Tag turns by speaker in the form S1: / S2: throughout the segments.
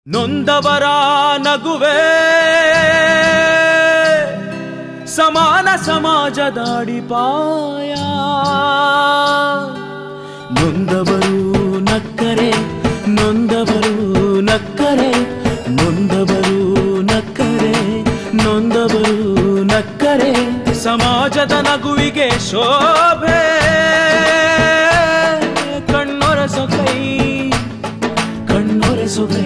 S1: ನೊಂದವರ ನಗುವೆ ಸಮಾನ ಸಮಾಜದ ಅಡಿಪಾಯ ನೊಂದವರು ನಕ್ಕರೆ ನೊಂದವರು ನಕ್ಕರೆ ನೊಂದವರು ನಕ್ಕರೆ ನೊಂದವರು ನಕ್ಕರೆ ಸಮಾಜದ ನಗುವಿಗೆ ಶೋಭೆ ಕಣ್ಣೊರೆಸೊ ಕೈ ಕಣ್ಣೊರೆಸೊ ಕೈ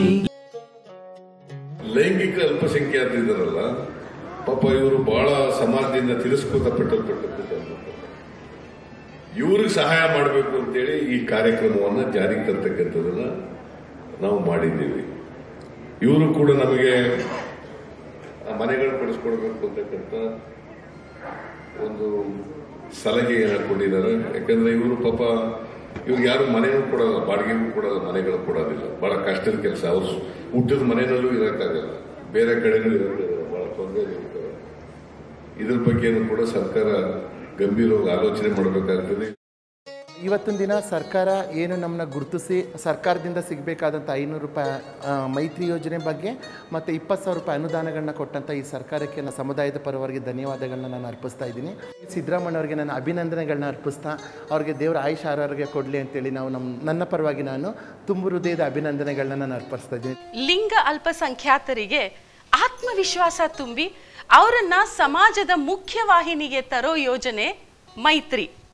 S2: ಲೈಂಗಿಕ ಅಲ್ಪಸಂಖ್ಯಾತರಿದ್ದಾರಲ್ಲ ಪಾಪ ಇವರು ಬಹಳ ಸಮಾಜದಿಂದ ತಿರಸ್ಕೃತಪಟ್ಟಲ್ಪಟ್ಟಂಥದ್ದು ಇವ್ರಿಗೆ ಸಹಾಯ ಮಾಡಬೇಕು ಅಂತೇಳಿ ಈ ಕಾರ್ಯಕ್ರಮವನ್ನು ಜಾರಿಗೆ ತರ್ತಕ್ಕಂಥದ್ದನ್ನ ನಾವು ಮಾಡಿದ್ದೀವಿ ಇವರು ಕೂಡ ನಮಗೆ ಆ ಮನೆಗಳು ಕೊಡಿಸ್ಕೊಡ್ಬೇಕು ಅಂತಕ್ಕಂಥ ಒಂದು ಸಲಹೆಯನ್ನು ಕೊಟ್ಟಿದ್ದಾರೆ ಯಾಕಂದ್ರೆ ಇವರು ಪಾಪ ಇವ್ರಿಗೆ ಯಾರು ಮನೆನೂ ಕೊಡಲ್ಲ ಬಾಡಿಗೆಗೂ ಕೊಡಲ್ಲ ಮನೆಗಳು ಕೊಡೋದಿಲ್ಲ ಬಹಳ ಕಷ್ಟದ ಕೆಲಸ ಅವ್ರು ಹುಟ್ಟಿದ ಮನೆಯಲ್ಲೂ ಇರೋಕ್ಕಾಗಲ್ಲ ಬೇರೆ ಕಡೆನೂ ಇರೋಕ್ಕಾಗಲ್ಲ ಬಹಳ ತೊಂದರೆ ಇರ್ತಾರೆ ಇದ್ರ ಬಗ್ಗೆನೂ ಕೂಡ ಸರ್ಕಾರ ಗಂಭೀರವಾಗಿ ಆಲೋಚನೆ ಮಾಡಬೇಕಾಗ್ತದೆ
S3: ಇವತ್ತಿನ ದಿನ ಸರ್ಕಾರ ಏನು ನಮ್ಮನ್ನ ಗುರುತಿಸಿ ಸರ್ಕಾರದಿಂದ ಸಿಗಬೇಕಾದಂಥ ಐನೂರು ರೂಪಾಯಿ ಆ, ಮೈತ್ರಿ ಯೋಜನೆ ಬಗ್ಗೆ ಮತ್ತು ಇಪ್ಪತ್ತು ಸಾವಿರ ರೂಪಾಯಿ ಅನುದಾನಗಳನ್ನ ಕೊಟ್ಟಂಥ ಈ ಸರ್ಕಾರಕ್ಕೆ ನನ್ನ ಸಮುದಾಯದ ಪರವಾಗಿ ಧನ್ಯವಾದಗಳನ್ನ ನಾನು ಅರ್ಪಿಸ್ತಾ ಇದ್ದೀನಿ ಸಿದ್ದರಾಮಯ್ಯವ್ರಿಗೆ ನಾನು ಅಭಿನಂದನೆಗಳನ್ನ ಅರ್ಪಿಸ್ತಾ ಅವ್ರಿಗೆ ದೇವರ ಆಯುಷ ಆರೋಗ್ಯ ಕೊಡಲಿ ಅಂತೇಳಿ ನಾವು ನಮ್ಮ ನನ್ನ ಪರವಾಗಿ ನಾನು ತುಂಬು ಹೃದಯದ ಅಭಿನಂದನೆಗಳನ್ನ ನಾನು ಅರ್ಪಿಸ್ತಾ ಇದ್ದೀನಿ
S4: ಲಿಂಗ ಅಲ್ಪಸಂಖ್ಯಾತರಿಗೆ ಆತ್ಮವಿಶ್ವಾಸ ತುಂಬಿ ಅವರನ್ನ ಸಮಾಜದ ಮುಖ್ಯವಾಹಿನಿಗೆ ತರೋ ಯೋಜನೆ ಮೈತ್ರಿ